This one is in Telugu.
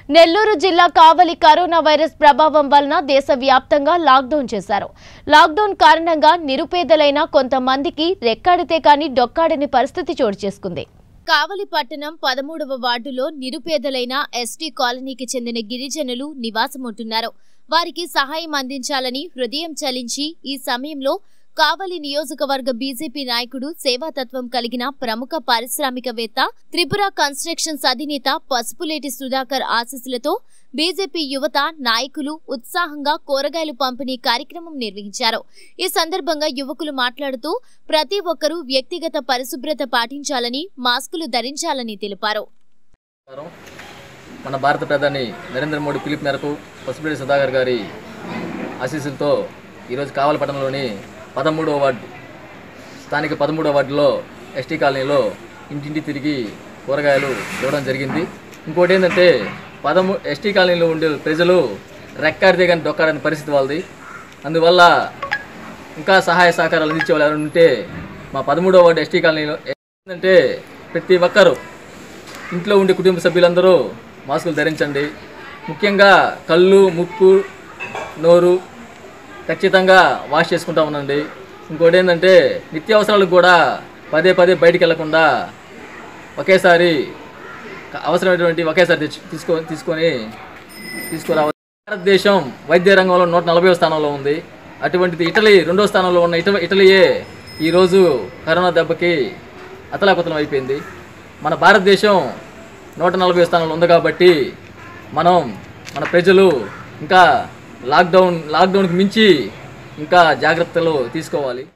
నెల్లూరు జిల్లా కావలి కరోనా వైరస్ ప్రభావం వలన దేశవ్యాప్తంగా లాక్డౌన్ చేశారు లాక్డౌన్ కారణంగా నిరుపేదలైన కొంతమందికి రెక్కాడితే కాని డొక్కాడని పరిస్థితి చోటు చేసుకుంది కావలి పట్టణం పదమూడవ వార్డులో నిరుపేదలైన ఎస్టీ కాలనీకి చెందిన గిరిజనులు నివాసముంటున్నారు వారికి సహాయం అందించాలని హృదయం చలించి ఈ సమయంలో కావలి నియోజకవర్గ బీజేపీ నాయకుడు సేవాతత్వం కలిగిన ప్రముఖ పారిశ్రామికవేత్త త్రిపుర కన్స్ట్రక్షన్స్ అధినేత పసుపులేటి సుధాకర్ ఆశీస్సులతో బీజేపీ యువత నాయకులు ఉత్సాహంగా కూరగాయలు పంపిణీ కార్యక్రమం నిర్వహించారు ఈ సందర్భంగా యువకులు మాట్లాడుతూ ప్రతి ఒక్కరూ వ్యక్తిగత పరిశుభ్రత పాటించాలని మాస్కులు ధరించాలని తెలిపారు నమస్కారం. మన భారత ప్రధాని నరేంద్ర మోడీ పిలుపు మేరకు పసుపులేటి సుధాకర్ గారి ఆశీస్సులతో ఈరోజు కావలి పట్టణంలోని పదమూడవ వార్డు స్థానిక పదమూడవ వార్డులో ఎస్టీ కాలనీలో ఇంటింటి తిరిగి కూరగాయలు ఇవ్వడం జరిగింది ఇంకోటి ఏంటంటే పదమూ ఎస్టీ కాలనీలో ఉండే ప్రజలు రెక్కాడితే కానీ డొక్కాడని పరిస్థితి వాళ్ళది అందువల్ల ఇంకా సహాయ సహకారాలు అందించే వాళ్ళు ఎవరైనా ఉంటే మా పదమూడవ వార్డు ఎస్టీ కాలనీలో ఏంటంటే ప్రతి ఒక్కరు ఇంట్లో ఉండే కుటుంబ సభ్యులందరూ మాస్కులు ధరించండి ముఖ్యంగా కళ్ళు ముక్కు నోరు ఖచ్చితంగా వాష్ చేసుకుంటా ఉండండి ఇంకోటి ఏంటంటే నిత్యావసరాలకు కూడా పదే పదే బయటికి వెళ్లకుండా ఒకేసారి క- అవసరమైనటువంటి ఒకేసారి తెచ్చు తీసుకో తీసుకొని తీసుకురావాలి భారతదేశం వైద్య రంగంలో నూట నలభై స్థానంలో ఉంది అటువంటిది ఇటలీ రెండో స్థానంలో ఉన్న ఇట ఇటలీయే ఈరోజు కరోనా దెబ్బకి అతలాకుతలం అయిపోయింది మన భారతదేశం నూట నలభై స్థానంలో ఉంది కాబట్టి మనం మన ప్రజలు ఇంకా లాక్డౌన్ లాక్డౌన్కి మించి ఇంకా జాగ్రత్తలు తీసుకోవాలి